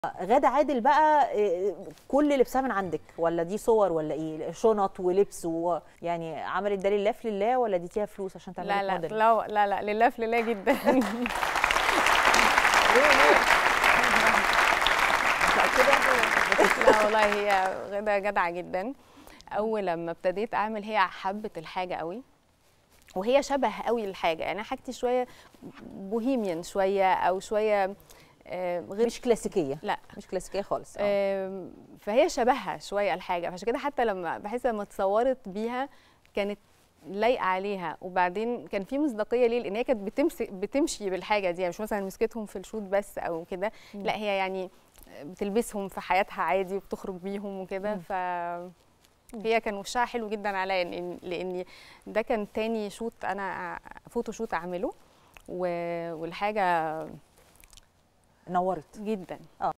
غادة عادل بقى إيه، كل لبسها من عندك ولا دي صور ولا ايه شنط ولبس ويعني عملت ده لله في لله ولا اديتيها فلوس عشان تعملي لا لا موديل لا لا لا لله في لله جدا لا والله هي غدا جدعه جدا اول لما ابتديت اعمل هي حبت الحاجه قوي وهي شبه قوي الحاجه يعني أنا حاجتي شويه بوهيميان شويه او شويه آه، غير مش كلاسيكيه لا مش كلاسيكيه خالص آه. آم، فهي شبهها شويه الحاجه فعشان كده حتى لما بحس لما اتصورت بيها كانت لايقه عليها وبعدين كان في مصداقيه ليه لان هي كانت بتمسك بتمشي بالحاجه دي يعني مش مثلا مسكتهم في الشوت بس او كده لا هي يعني بتلبسهم في حياتها عادي وبتخرج بيهم وكده ف هي كان وشها حلو جدا عليا لان لان ده كان تاني شوت انا فوتو شوت اعمله و- والحاجه نورت جدا